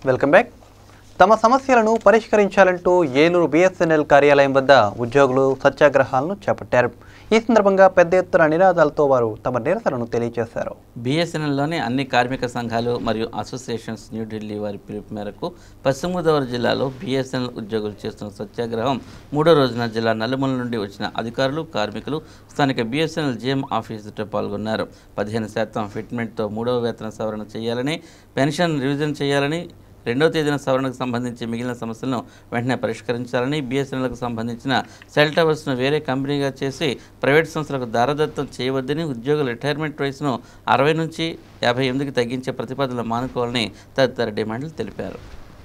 Welcome back తమ సమస్యలను పరిష్కరించాలంటూ Eluru BSNL కార్యాలయం వద్ద ఉద్యోగులు సత్యాగ్రహాలను చేపట్టారు ఈ సందర్భంగా పెద్ద ఎత్తున నినాదాలతో వారు తమ నిరసనను తెలియజేశారు బీఎస్ఎన్ఎల్లోని అన్ని కార్మిక సంఘాలు మరియు అసోసియేషన్స్ న్యూఢిల్లీ వారి పిలుపు మేరకు పశ్చిమ గోదావరి జిల్లాలో బీఎస్ఎన్ఎల్ ఉద్యోగులు చేస్తున్న సత్యాగ్రహం మూడో రోజున జిల్లా నలుమూల నుండి వచ్చిన అధికారులు కార్మికులు స్థానిక బీఎస్ఎన్ఎల్ జిఎం ఆఫీస్ ఎదుట పాల్గొన్నారు పదిహేను శాతం ఫిట్మెంట్తో మూడవ వేతన సవరణ చేయాలని పెన్షన్ రివిజన్ చేయాలని రెండవ తేదీన సవరణకు సంబంధించి మిగిలిన సమస్యలను వెంటనే పరిష్కరించాలని బీఎస్ఎన్ఎల్కు సంబంధించిన సెల్ టవర్స్ను వేరే కంపెనీగా చేసి ప్రైవేట్ సంస్థలకు దారదత్తం చేయవద్దని ఉద్యోగుల రిటైర్మెంట్ వయసును అరవై నుంచి యాభై ఎనిమిదికి తగ్గించే ప్రతిపాదనలు మానుకోవాలని తదితర డిమాండ్లు తెలిపారు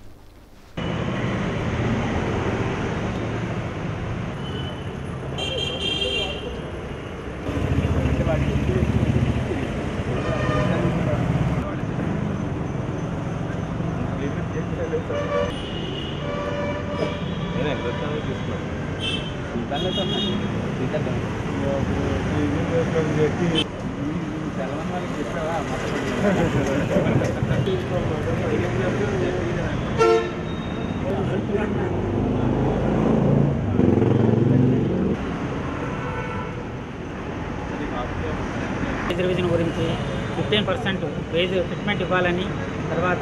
వేజ్ రివిజన్ గురించి ఫిఫ్టీన్ పర్సెంట్ వేజ్ ఫిట్మెంట్ ఇవ్వాలని తర్వాత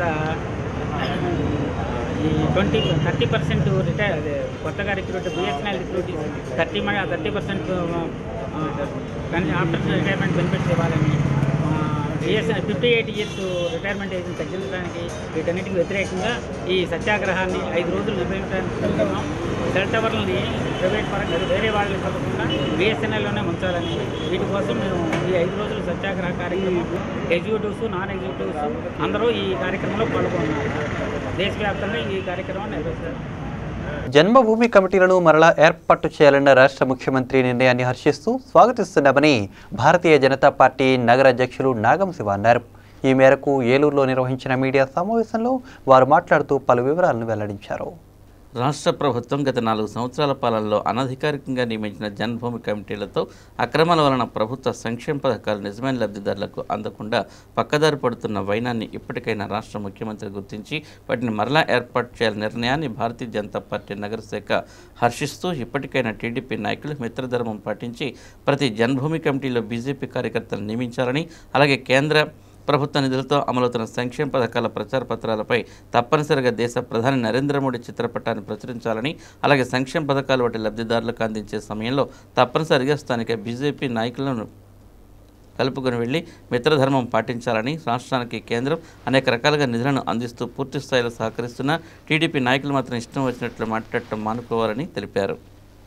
ఈ ట్వంటీ థర్టీ పర్సెంట్ రిటైర్ అదే కొత్తగా recruit BSNL recruit thirty thirty percent after retirement benefits ఇవ్వాలని BSN fifty eight years retirement ఏజ్ని తగ్గించడానికి వీటన్నిటికి వ్యతిరేకంగా ఈ సత్యాగ్రహాన్ని ఐదు రోజులు నిర్వహించడానికి సెల్ టవర్లని ప్రైవేట్ పరంగా వేరే వాళ్ళని కాకుండా బిఎస్ఎన్ఎల్లోనే ఉంచాలని వీటి కోసం మేము ఈ ఐదు రోజులు సత్యాగ్రహ కార్యక్రమం ఎగ్జిక్యూటివ్స్ నాన్ ఎగ్జిక్యూటివ్స్ అందరూ ఈ కార్యక్రమంలో పాల్గొన్నారు దేశవ్యాప్తంగా ఈ కార్యక్రమం నిర్వహిస్తారు జన్మభూమి కమిటీలను మరలా ఏర్పాటు చేయాలన్న రాష్ట్ర ముఖ్యమంత్రి నిర్ణయాన్ని హర్షిస్తూ స్వాగతిస్తున్నామని భారతీయ జనతా పార్టీ నగర అధ్యక్షులు నాగం శివ అన్నారు ఈ మేరకు ఏలూరులో నిర్వహించిన మీడియా సమావేశంలో వారు మాట్లాడుతూ పలు వివరాలను వెల్లడించారు రాష్ట్ర ప్రభుత్వం గత నాలుగు సంవత్సరాల పాలనలో అనధికారికంగా నియమించిన జన్మభూమి కమిటీలతో అక్రమాల వలన ప్రభుత్వ సంక్షేమ పథకాలు నిజమైన లబ్ధిదారులకు అందకుండా పక్కదారి పడుతున్న వైనాన్ని ఇప్పటికైనా రాష్ట్ర ముఖ్యమంత్రి గుర్తించి వాటిని మరలా ఏర్పాటు చేయాలనే నిర్ణయాన్ని భారతీయ జనతా పార్టీ నగర శాఖ హర్షిస్తూ ఇప్పటికైనా టీడీపీ నాయకులు మిత్రధర్మం పాటించి ప్రతి జన్మభూమి కమిటీలో బీజేపీ కార్యకర్తలను నియమించాలని అలాగే కేంద్ర ప్రభుత్వ నిధులతో అమలవుతున్న సంక్షేమ పథకాల ప్రచార పత్రాలపై తప్పనిసరిగా దేశ ప్రధాని నరేంద్ర మోడీ చిత్రపటాన్ని ప్రచురించాలని అలాగే సంక్షేమ పథకాలు వాటి లబ్ధిదారులకు అందించే సమయంలో తప్పనిసరిగా స్థానిక బీజేపీ నాయకులను కలుపుకొని వెళ్లి మిత్రధర్మం పాటించాలని రాష్ట్రానికి కేంద్రం అనేక రకాలుగా నిధులను అందిస్తూ పూర్తి స్థాయిలో సహకరిస్తున్న టీడీపీ నాయకులు మాత్రం ఇష్టం వచ్చినట్లు మాట్లాడటం మానుకోవాలని తెలిపారు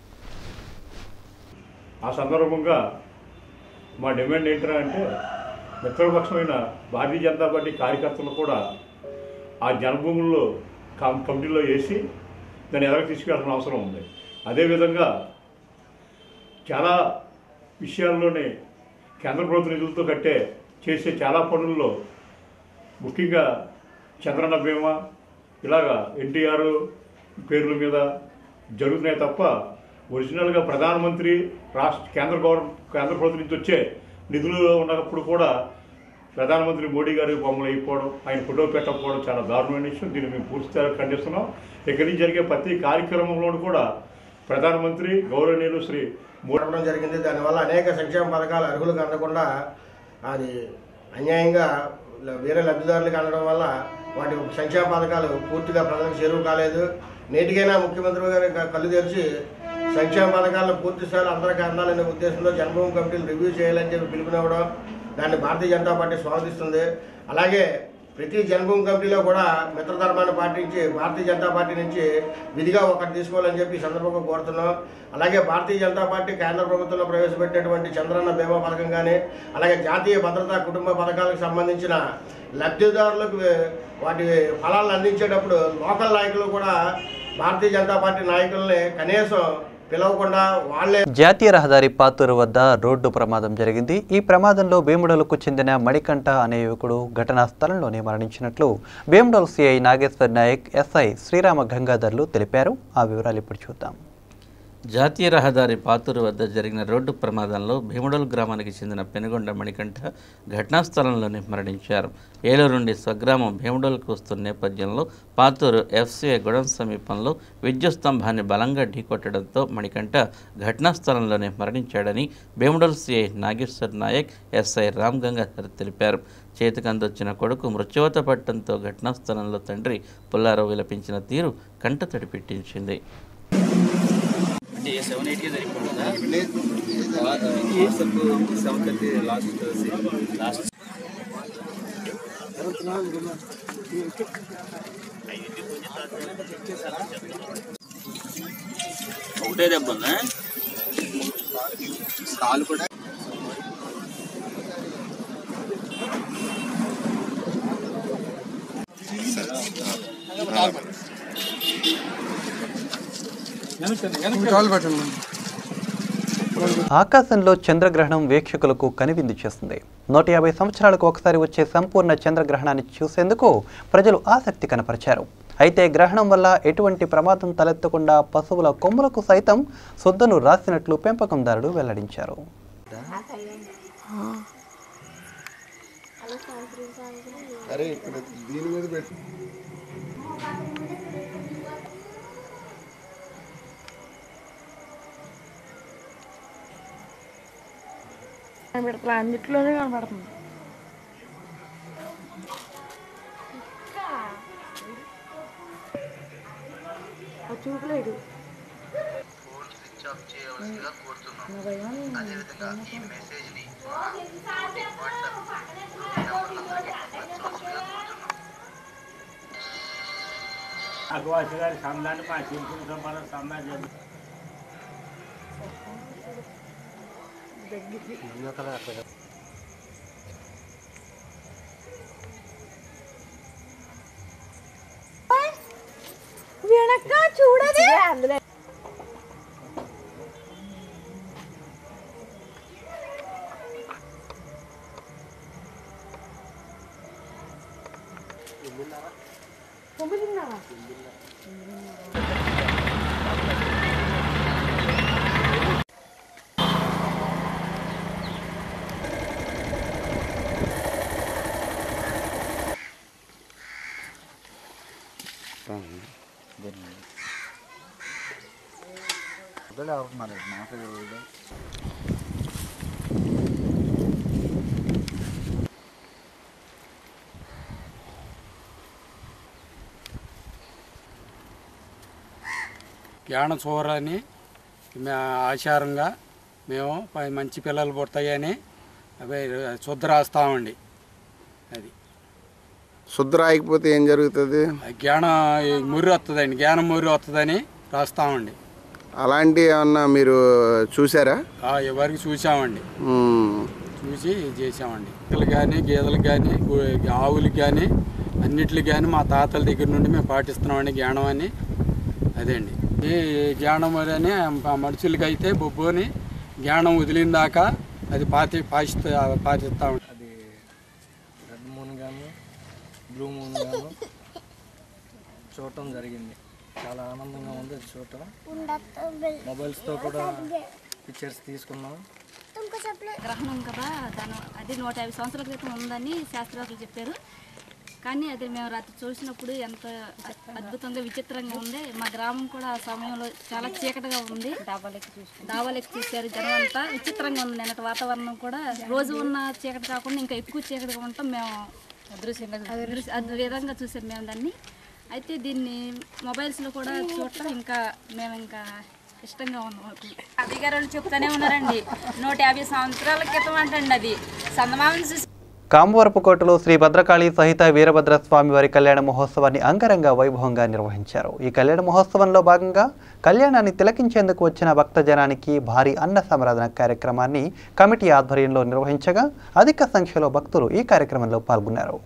ఆ సందర్భంగా మా డిమాండ్ ఏంటంటే అంటే మిత్రపక్షమైన భారతీయ జనతా పార్టీ కార్యకర్తలు కూడా ఆ జనభూముల్లో కం- కమిటీలో వేసి దాన్ని ఎలాగ తీసుకెళ్ళాల్సిన అవసరం ఉంది అదేవిధంగా చాలా విషయాల్లోనే కేంద్ర ప్రభుత్వ నిధులతో కట్టే చేసే చాలా పనుల్లో ముఖ్యంగా చంద్రన్న బీమా ఇలాగా ఎన్టీఆర్ పేర్ల మీద జరుగుతున్నాయి తప్ప ఒరిజినల్గా ప్రధానమంత్రి రాష్ట్ర కేంద్ర గవర్నమెంట్ కేంద్ర ప్రభుత్వం నుంచి వచ్చే నిధులు ఉన్నప్పుడు కూడా ప్రధానమంత్రి మోడీ గారి బొమ్మలు అయిపోవడం ఆయన ఫోటో పెట్టకపోవడం చాలా దారుణమైన విషయం దీన్ని మేము పూర్తి స్థాయిలో ఖండిస్తున్నాం ఇక్కడి నుంచి జరిగే ప్రతి కార్యక్రమంలోనూ కూడా ప్రధానమంత్రి గౌరవనీయులు శ్రీ మోడీ ఇవ్వడం జరిగింది దానివల్ల అనేక సంక్షేమ పథకాలు అర్హులకు అందకుండా అది అన్యాయంగా ల- వేరే లబ్ధిదారులకు అందడం వల్ల వాటి సంక్షేమ పథకాలు పూర్తిగా ప్రజలకు చేరువ కాలేదు నేటికైనా ముఖ్యమంత్రి గారు క- కళ్ళు తెరిచి సంక్షేమ పథకాలను పూర్తి స్థాయిలో అందరికీ అందాలనే ఉద్దేశంలో జన్మభూమి కమిటీలు రివ్యూ చేయాలని చెప్పి పిలుపునివ్వడం దాన్ని భారతీయ జనతా పార్టీ స్వాగతిస్తుంది అలాగే ప్రతి జన్మభూమి కమిటీలో కూడా మిత్రధర్మాన్ని పాటించి భారతీయ జనతా పార్టీ నుంచి విధిగా ఒకటి తీసుకోవాలని చెప్పి ఈ సందర్భంగా కోరుతున్నాం అలాగే భారతీయ జనతా పార్టీ కేంద్ర ప్రభుత్వంలో ప్రవేశపెట్టినటువంటి చంద్రన్న బీమా పథకం కానీ అలాగే జాతీయ భద్రతా కుటుంబ పథకాలకు సంబంధించిన లబ్ధిదారులకు వాటి ఫలాలను అందించేటప్పుడు లోకల్ నాయకులు కూడా భారతీయ జనతా పార్టీ నాయకుల్ని కనీసం పిలవకుండా వాళ్ళే జాతీయ రహదారి పాతూరు వద్ద రోడ్డు ప్రమాదం జరిగింది ఈ ప్రమాదంలో భీముడలకు చెందిన మణికంఠ అనే యువకుడు ఘటనా స్థలంలోనే మరణించినట్లు భీముడల్ సిఐ నాగేశ్వర్ నాయక్ ఎస్ఐ శ్రీరామ గంగాధర్లు తెలిపారు ఆ వివరాలు ఇప్పుడు చూద్దాం జాతీయ రహదారి పాతూరు వద్ద జరిగిన రోడ్డు ప్రమాదంలో భీముడోలు గ్రామానికి చెందిన పెనుగొండ మణికంఠ ఘటనా స్థలంలోనే మరణించారు ఏలూరు నుండి స్వగ్రామం భీముడోలుకు వస్తున్న నేపథ్యంలో పాతూరు ఎఫ్సిఐ గుడం సమీపంలో విద్యుత్ స్తంభాన్ని బలంగా ఢీకొట్టడంతో మణికంఠ ఘటనా స్థలంలోనే మరణించాడని భీముడోలు సిఐ నాగేశ్వర్ నాయక్ ఎస్ఐ రామ్ గంగాధర్ తెలిపారు చేతికి అందొచ్చిన కొడుకు మృత్యువత పట్టడంతో ఘటనా స్థలంలో తండ్రి పుల్లారావు విలపించిన తీరు కంటతడి పెట్టించింది ఒకటే దెబ్బ ఉందా కాలు కూడా ఆకాశంలో చంద్రగ్రహణం వీక్షకులకు కనువిందు చేస్తుంది నూట యాభై సంవత్సరాలకు ఒకసారి వచ్చే సంపూర్ణ చంద్రగ్రహణాన్ని చూసేందుకు ప్రజలు ఆసక్తి కనపరిచారు అయితే గ్రహణం వల్ల ఎటువంటి ప్రమాదం తలెత్తకుండా పశువుల కొమ్ములకు సైతం శుద్ధను రాసినట్లు పెంపకందారుడు వెల్లడించారు కనబడుతుంది అన్నిట్లోనే కనబడుతుంది అది చూపలేదు అగవాసి గారి సందాన్ని మా చిరుకుని సంపాదన సందా చేసి వెనక చూడది అందులో జ్ఞాన చూరని మే ఆచారంగా మేము ప- మంచి పిల్లలు పుడతాయని అవి శుద్ధ రాస్తామండి అది శుద్ధ రాయకపోతే ఏం జరుగుతుంది ఆ జ్ఞానం ఈ మురి వస్తుందండి జ్ఞానం మురి వస్తుందని రాస్తామండి అలాంటి ఏమన్నా మీరు చూసారా ఆ ఎవరికి చూసామండి మ్మ్. చూసి చేసామండి పిల్లలు కానీ గేదెలకు కానీ ఆవులకు కానీ అన్నిటికి కానీ మా తాతల దగ్గర నుండి మేము పాటిస్తున్నామండి జ్ఞానం అని అదే అండి ఈ జ్ఞానం మరి అని ఆ మనుషులకి అయితే బొబ్బోని జ్ఞానం వదిలిన దాకా అది పాతి పాటిస్తా పాటిస్తామండి అది రెడ్ మూన్ గాను బ్లూ మూన్ గాను చూడటం జరిగింది చాలా ఆనందంగా ఉంది అది చూడటం మొబైల్స్తో కూడా పిక్చర్స్ తీసుకున్నాం గ్రహణం కదా దాని అది నూట యాభై సంవత్సరాల క్రితం ఉందని శాస్త్రవేత్తలు చెప్పారు కానీ అది మేము రాత్రి చూసినప్పుడు ఎంత అద్భుతంగా విచిత్రంగా ఉంది మా గ్రామం కూడా ఆ సమయంలో చాలా చీకటిగా ఉంది దావాలెక్కి చూశారు జనం అంతా విచిత్రంగా ఉంది నిన్నటి వాతావరణం కూడా రోజు ఉన్న చీకటి కాకుండా ఇంకా ఎక్కువ చీకటిగా ఉంటాం మేము అదృశ్యంగా అదృ విధంగా చూసాం మేము దాన్ని అయితే దీన్ని మొబైల్స్లో కూడా చూడటం ఇంకా మేము ఇంకా ఇష్టంగా ఉన్నాం మాకు అధికారులు చెప్తానే ఉన్నారండి నూట యాభై సంవత్సరాల క్రితం అంటండి అది సందమామని చూసి కామవరపుకోటలో శ్రీ భద్రకాళి సహిత వీరభద్ర స్వామి వారి కళ్యాణ మహోత్సవాన్ని అంగరంగ వైభవంగా నిర్వహించారు ఈ కళ్యాణ మహోత్సవంలో భాగంగా కళ్యాణాన్ని తిలకించేందుకు వచ్చిన భక్తజనానికి భారీ అన్న సంరాధన కార్యక్రమాన్ని కమిటీ ఆధ్వర్యంలో నిర్వహించగా అధిక సంఖ్యలో భక్తులు ఈ కార్యక్రమంలో పాల్గొన్నారు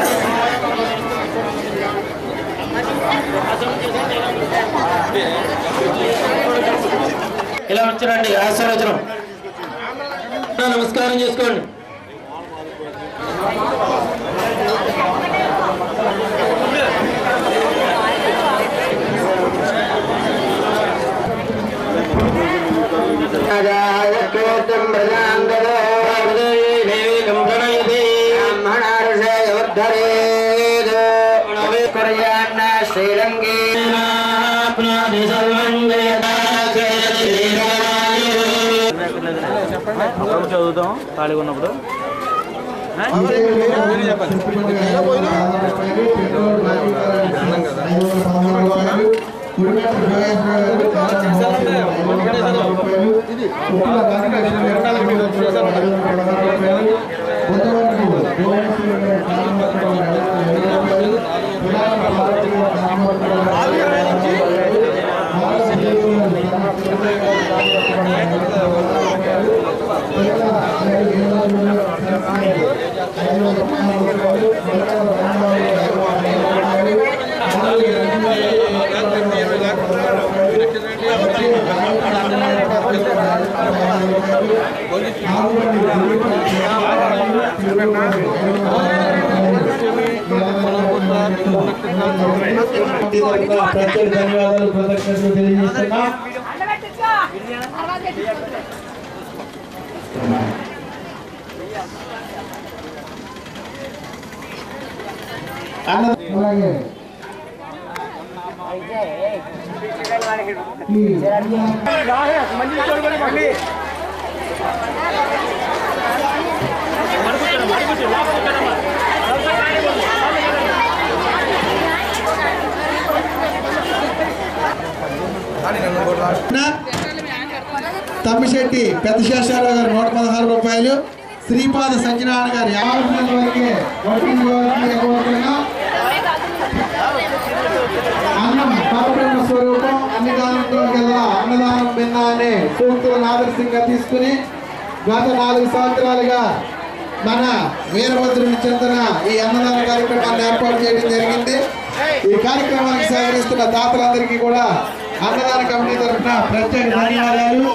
Thank you. ఇలా వచ్చారండి ఆశీర్వచనం నమస్కారం చేసుకోండి చదువుతాం ఖాళీగా ఉన్నప్పుడు ప్రత్యేక ధన్యవాదాలు కృతజ్ఞతలు తెలియజేస్తున్నాం అలాగే తమ్మిశెట్టి పెద్ద శేషారావు గారు నూట పదహారు రూపాయలు శ్రీపాద సత్యనారాయణ గారు యాభై రూపాయల వరకే వడ్డీ ఇవ్వాల్సిందిగా ఇవ్వబడుతున్నాం. అన్నం పరబ్రహ్మ స్వరూపం అన్ని దానంలో అన్నదానం భిన్న అనే సూక్తులను ఆదర్శంగా తీసుకుని గత నాలుగు సంవత్సరాలుగా మన వీరభద్రుని చెందిన ఈ అన్నదాన కార్యక్రమాన్ని ఏర్పాటు చేయడం జరిగింది ఈ కార్యక్రమానికి సహకరిస్తున్న దాతలందరికీ కూడా అన్నదాన కమిటీ తరఫున ప్రత్యేక ధన్యవాదాలు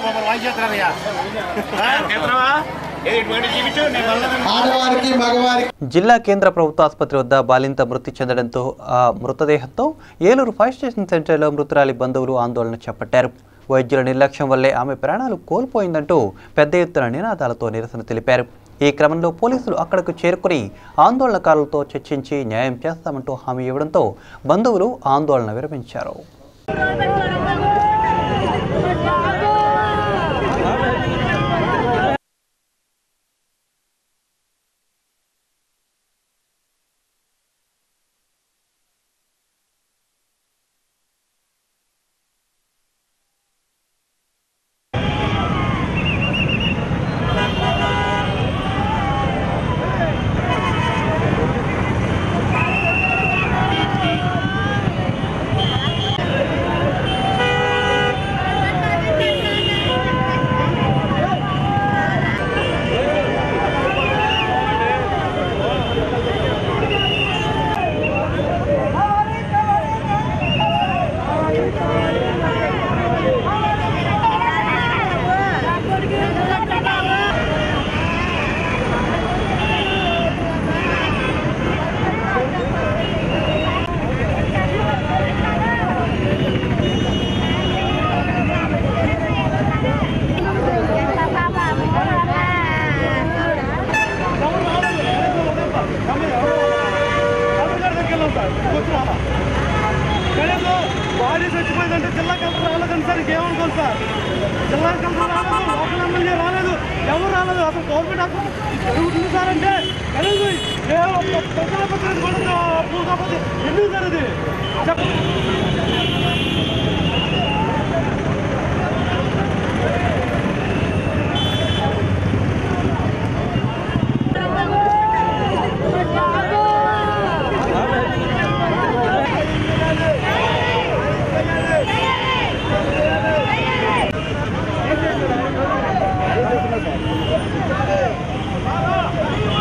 ఆడవారికి మగవారికి జిల్లా కేంద్ర ప్రభుత్వ ఆసుపత్రి వద్ద బాలింత మృతి చెందడంతో ఆ మృతదేహంతో ఏలూరు ఫైర్ స్టేషన్ సెంటర్లో మృతురాలి బంధువులు ఆందోళన చేపట్టారు వైద్యుల నిర్లక్ష్యం వల్లే ఆమె ప్రాణాలు కోల్పోయిందంటూ పెద్ద ఎత్తున నినాదాలతో నిరసన తెలిపారు ఈ క్రమంలో పోలీసులు అక్కడకు చేరుకుని ఆందోళనకారులతో చర్చించి న్యాయం చేస్తామంటూ హామీ ఇవ్వడంతో బంధువులు ఆందోళన విరమించారు బాడీ చచ్చిపోయిందంటే జిల్లా కలెక్టర్ రాలేదండి సార్ ఇంకేమనుకోండి సార్ జిల్లా కలెక్టర్ రాలేదు లోకల్ ఎమ్మెల్యే రాలేదు ఎవరు రాలేదు అసలు గవర్నమెంట్ హాస్పిటల్ జరుగుతుంది సార్ అంటే కనీసం ఏ ఒక్క ప్రజల పత్రిక కూడా అప్రూవ్ కాకపోతే ఎందుకు సార్ ఇది చెప్ప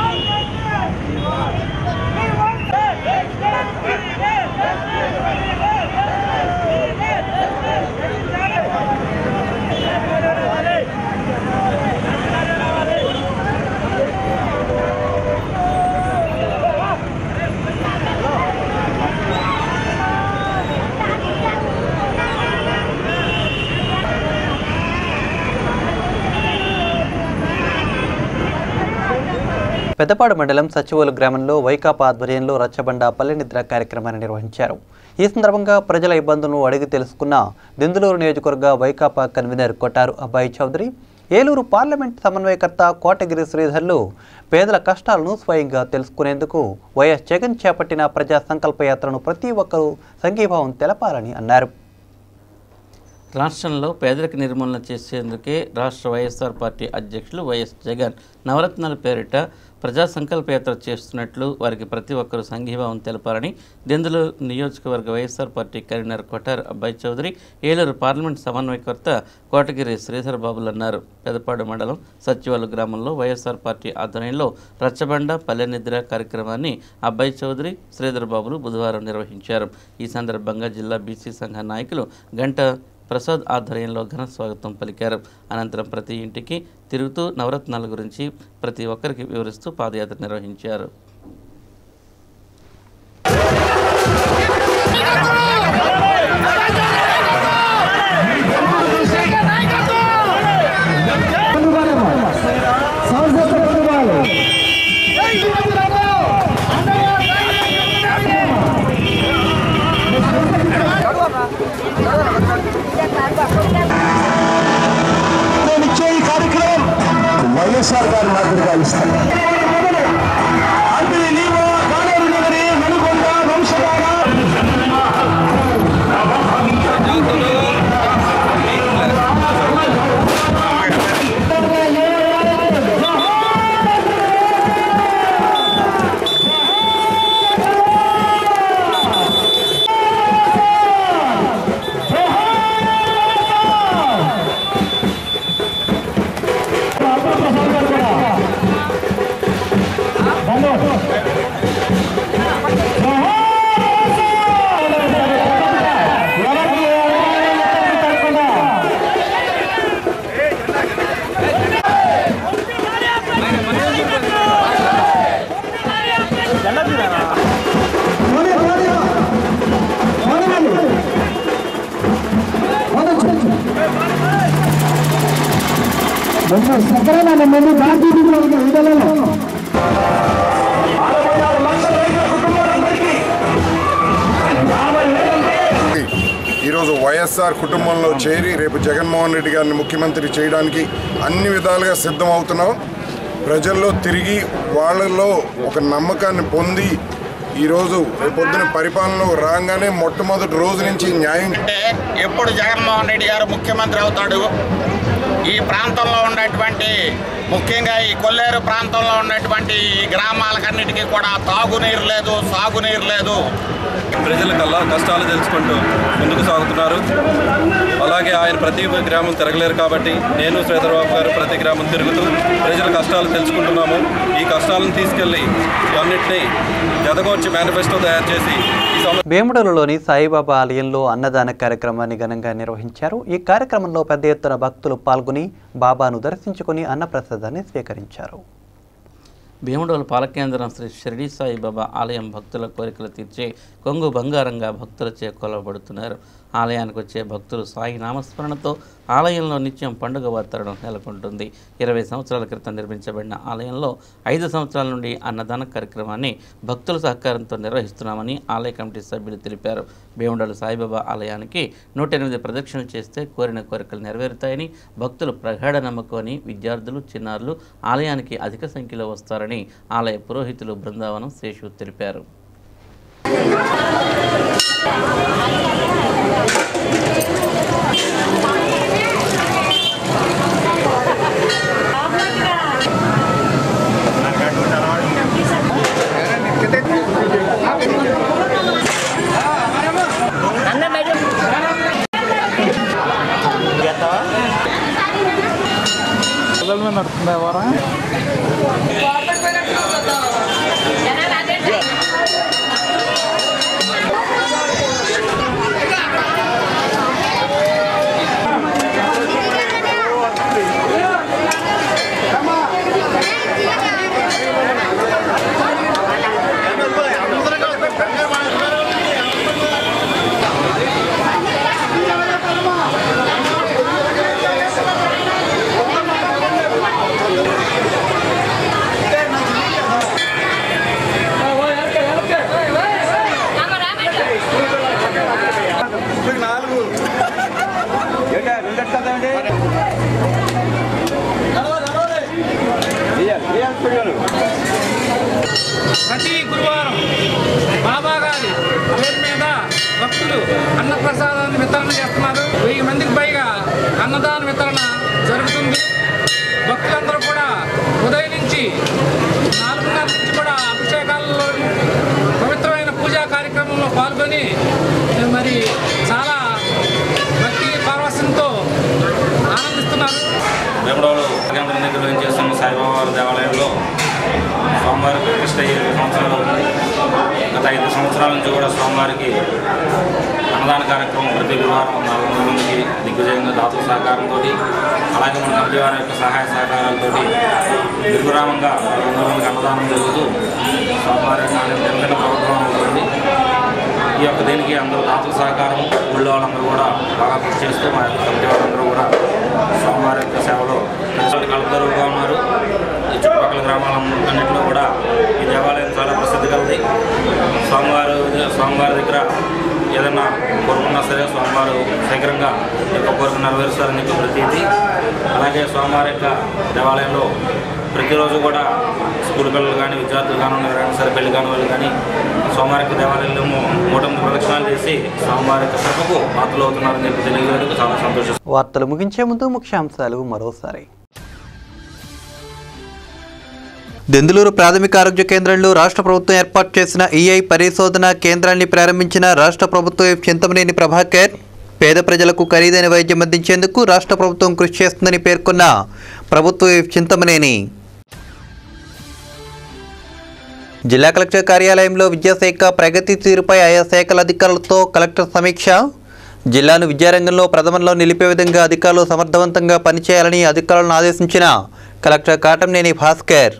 Hey! పెద్దపాడు మండలం సచివోలు గ్రామంలో వైకాపా ఆధ్వర్యంలో రచ్చబండ పల్లె నిద్ర కార్యక్రమాన్ని నిర్వహించారు ఈ సందర్భంగా ప్రజల ఇబ్బందులను అడిగి తెలుసుకున్న దెందులూరు నియోజకవర్గ వైకాపా కన్వీనర్ కొట్టారు అబ్బాయి చౌదరి ఏలూరు పార్లమెంట్ సమన్వయకర్త కోటగిరి శ్రీధర్లు పేదల కష్టాలను స్వయంగా తెలుసుకునేందుకు వైఎస్ జగన్ చేపట్టిన ప్రజా సంకల్ప యాత్రను ప్రతి ఒక్కరూ సంఘీభావం తెలపాలని అన్నారు రాష్ట్రంలో పేదరిక నిర్మూలన చేసేందుకే రాష్ట్ర వైఎస్ఆర్ పార్టీ అధ్యక్షులు వైఎస్ జగన్ నవరత్నాల పేరిట ప్రజా సంకల్పయాత్ర చేస్తున్నట్లు వారికి ప్రతి ఒక్కరూ సంఘీభావం తెలపాలని దెందులు నియోజకవర్గ వైఎస్ఆర్ పార్టీ కన్వీనర్ కొటార్ అబ్బాయి చౌదరి ఏలూరు పార్లమెంట్ సమన్వయకర్త కోటగిరి శ్రీధర్ బాబులు అన్నారు పెదపాడు మండలం సచివాలు గ్రామంలో వైఎస్ఆర్ పార్టీ ఆధ్వర్యంలో రచ్చబండ పల్లె నిద్ర కార్యక్రమాన్ని అబ్బాయి చౌదరి శ్రీధర్ బాబులు బుధవారం నిర్వహించారు ఈ సందర్భంగా జిల్లా బీసీ సంఘ నాయకులు గంట ప్రసాద్ ఆధ్వర్యంలో ఘన స్వాగతం పలికారు అనంతరం ప్రతి ఇంటికి తిరుగుతూ నవరత్నాల గురించి ప్రతి ఒక్కరికి వివరిస్తూ పాదయాత్ర నిర్వహించారు ఈ కార్యక్రమం వైఎస్ఆర్ గారి మాదిరిగా ఇస్తాం అంటే నీవు కాలేరు నగరి నలుగొండ వంశధార ఈరోజు వైఎస్ఆర్ కుటుంబంలో చేరి రేపు జగన్మోహన్ రెడ్డి గారిని ముఖ్యమంత్రి చేయడానికి అన్ని విధాలుగా సిద్ధం అవుతున్నాం ప్రజల్లో తిరిగి వాళ్ళలో ఒక నమ్మకాన్ని పొంది ఈరోజు రేపొద్దున పరిపాలనలో రాగానే మొట్టమొదటి రోజు నుంచి న్యాయం ఎప్పుడు జగన్మోహన్ రెడ్డి గారు ముఖ్యమంత్రి అవుతాడు ఈ ప్రాంతంలో ఉన్నటువంటి ముఖ్యంగా ఈ కొల్లేరు ప్రాంతంలో ఉన్నటువంటి ఈ గ్రామాలకన్నిటికీ కూడా తాగునీరు లేదు సాగునీరు లేదు ప్రజలకల్లా కష్టాలు తెలుసుకుంటూ ముందుకు సాగుతున్నారు అలాగే ఆయన ప్రతి గ్రామం తిరగలేరు కాబట్టి నేను శ్రీధరబాబు గారు ప్రతి గ్రామం తిరుగుతూ ప్రజల కష్టాలు తెలుసుకుంటున్నాము ఈ కష్టాలను తీసుకెళ్ళి అన్నింటినీ జతకొచ్చి మేనిఫెస్టో తయారు చేసి ఈ సమ భీముడలలోని సాయిబాబా ఆలయంలో అన్నదాన కార్యక్రమాన్ని ఘనంగా నిర్వహించారు ఈ కార్యక్రమంలో పెద్ద ఎత్తున భక్తులు పాల్గొని బాబాను దర్శించుకుని అన్నప్రసాదాన్ని స్వీకరించారు భీముడోలు పాలకేంద్రం శ్రీ షిరిడి సాయిబాబా ఆలయం భక్తుల కోరికలు తీర్చే కొంగు బంగారంగా భక్తులచే కొలవబడుతున్నారు ఆలయానికి వచ్చే భక్తులు సాయి నామస్మరణతో ఆలయంలో నిత్యం పండుగ వాతావరణం నెలకొంటుంది ఇరవై సంవత్సరాల క్రితం నిర్మించబడిన ఆలయంలో ఐదు సంవత్సరాల నుండి అన్నదాన కార్యక్రమాన్ని భక్తుల సహకారంతో నిర్వహిస్తున్నామని ఆలయ కమిటీ సభ్యులు తెలిపారు భీముడోలు సాయిబాబా ఆలయానికి నూట ఎనిమిది ప్రదక్షిణలు చేస్తే కోరిన కోరికలు నెరవేరుతాయని భక్తులు ప్రగాఢ నమ్మకం అని విద్యార్థులు చిన్నారులు ఆలయానికి అధిక సంఖ్యలో వస్తారని ఆలయ పురోహితులు బృందావనం శేషు తెలిపారు పిల్లల మీద నడుస్తుంది ఎవరా Thank అన్నదాన వితరణ జరుగుతుంది భక్తులందరూ కూడా ఉదయం నుంచి నాలుగున్నర నుంచి కూడా అభిషేకాలలో పవిత్రమైన పూజా కార్యక్రమంలో పాల్గొని మరి చాలా భక్తి పారవస్యంతో ఆనందిస్తున్నారు వేమడోలు కేంద్రం దగ్గర చేస్తున్న సాయిబాబా వారి దేవాలయంలో స్వామివారి ప్రతిష్ట ఐదు సంవత్సరాలు అవుతుంది గత ఐదు సంవత్సరాల నుంచి కూడా స్వామివారికి అన్నదాన కార్యక్రమం ప్రతి గురువారం నాలుగు వందల మందికి దిగ్విజయంగా దాతల సహకారంతో అలాగే మన కమిటీ వారి యొక్క సహాయ సహకారాలతో నిర్విరామంగా నాలుగు వందల మందికి అన్నదానం జరుగుతూ స్వామివారి యొక్క నిరంతర ప్రభుత్వం అవుతుంది ఈ యొక్క దీనికి అందరూ దాతల సహకారం ఊళ్ళో వాళ్ళందరూ కూడా బాగా కృషి చేస్తూ మా యొక్క కమిటీ వాళ్ళందరూ కూడా స్వామివారి యొక్క సేవలో కలపదరువుగా ఉన్నారు ఈ చుట్టుపక్కల గ్రామాలన్నింటిలో కూడా ఈ దేవాలయం చాలా ప్రసిద్ధి కలది స్వామివారు స్వామివారి దగ్గర ఏదైనా కోరుకున్నా సరే స్వామివారు శీఘ్రంగా ఈ యొక్క కోరిక నెరవేరుస్తారని యొక్క ప్రతీతి అలాగే స్వామివారి యొక్క దేవాలయంలో ప్రతిరోజు కూడా స్కూల్ పిల్లలు కానీ విద్యార్థులు కానీ ఎవరైనా సరే పెళ్లి కాని వాళ్ళు కానీ సోమవారికి దేవాలయంలో నూట ఎనిమిది ప్రదక్షిణాలు చేసి స్వామివారి యొక్క కృపకు పాత్రలు అవుతున్నారని చెప్పి తెలియజేయడానికి చాలా సంతోషం వార్తలు ముగించే ముందు ముఖ్యాంశాలు మరోసారి దెందులూరు ప్రాథమిక ఆరోగ్య కేంద్రంలో రాష్ట్ర ప్రభుత్వం ఏర్పాటు చేసిన ఈఐ పరిశోధన కేంద్రాన్ని ప్రారంభించిన రాష్ట్ర ప్రభుత్వం చింతమనేని ప్రభాకర్ పేద ప్రజలకు ఖరీదైన వైద్యం అందించేందుకు రాష్ట్ర ప్రభుత్వం కృషి చేస్తుందని పేర్కొన్న ప్రభుత్వ విప్ చింతమనేని జిల్లా కలెక్టర్ కార్యాలయంలో విద్యాశాఖ ప్రగతి తీరుపై ఆయా శాఖల అధికారులతో కలెక్టర్ సమీక్ష జిల్లాను విద్యారంగంలో ప్రథమంలో నిలిపే విధంగా అధికారులు సమర్థవంతంగా పనిచేయాలని అధికారులను ఆదేశించిన కలెక్టర్ కాటంనేని భాస్కర్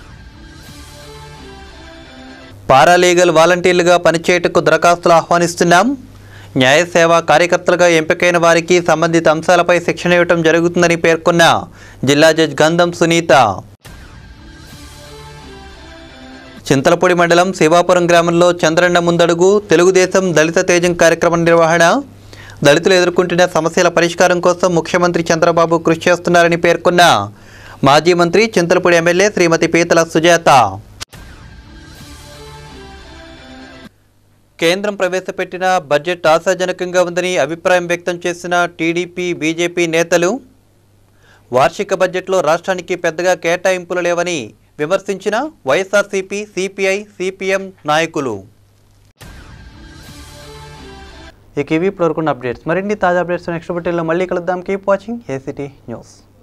పారాలీగల్ వాలంటీర్లుగా పనిచేయటకు దరఖాస్తులు ఆహ్వానిస్తున్నాం న్యాయ సేవా కార్యకర్తలుగా ఎంపికైన వారికి సంబంధిత అంశాలపై శిక్షణ ఇవ్వటం జరుగుతుందని పేర్కొన్న జిల్లా జడ్జ్ గంధం సునీత చింతలపూడి మండలం శివాపురం గ్రామంలో చంద్రన్న ముందడుగు తెలుగుదేశం దళిత తేజం కార్యక్రమం నిర్వహణ దళితులు ఎదుర్కొంటున్న సమస్యల పరిష్కారం కోసం ముఖ్యమంత్రి చంద్రబాబు కృషి చేస్తున్నారని పేర్కొన్న మాజీ మంత్రి చింతలపూడి ఎమ్మెల్యే శ్రీమతి పీతల సుజాత కేంద్రం ప్రవేశపెట్టిన బడ్జెట్ ఆశాజనకంగా ఉందని అభిప్రాయం వ్యక్తం చేసిన టీడీపీ బీజేపీ నేతలు వార్షిక బడ్జెట్లో రాష్ట్రానికి పెద్దగా కేటాయింపులు లేవని విమర్శించిన వైఎస్ఆర్సీపీ సిపిఐ సిపిఎం నాయకులు ఇక ఇవి ఇప్పటివరకు అప్డేట్స్ మరిన్ని తాజా అప్డేట్స్ నెక్స్ట్ బుట్టెల్లో మళ్ళీ కలుద్దాం కీప్ వాచింగ్ ఏసిటీ న్యూస్